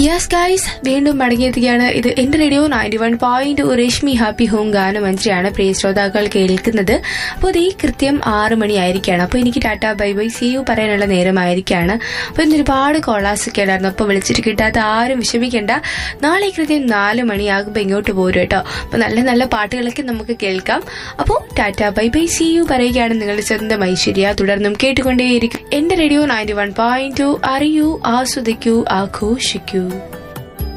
yes guys വീണ്ടും മടങ്ങിയെത്തുകയാണ് ഇത് എന്റെ radio ninety one point Rashmi happy home ഗാനമന്ത്രിയാണ് പ്രിയ ശ്രോതാക്കൾ കേൾക്കുന്നത് അപ്പോൾ ഇത് ഈ കൃത്യം ആറ് മണിയായിരിക്കുകയാണ് അപ്പോൾ എനിക്ക് tata bye bye see you പറയാനുള്ള നേരമായിരിക്കുകയാണ് അപ്പോൾ ഇന്ന് ഒരുപാട് കോളാസ് ഒക്കെ ഉണ്ടായിരുന്നു അപ്പോൾ വിളിച്ചിട്ട് കിട്ടാത്ത ആരും വിഷമിക്കേണ്ട നാളെ കൃത്യം നാല് മണിയാകുമ്പോൾ ഇങ്ങോട്ട് പോരും കേട്ടോ അപ്പോൾ നല്ല നല്ല പാട്ടുകളൊക്കെ നമുക്ക് കേൾക്കാം അപ്പോൾ tata bye bye see you പറയുകയാണ് നിങ്ങളുടെ സ്വന്തം ഐശ്വര്യ തുടർന്നും കേട്ടുകൊണ്ടേയിരിക്കും എന്റെ radio ninety one point two അറിയൂ ആസ്വദിക്കൂ ആഘോഷിക്കൂ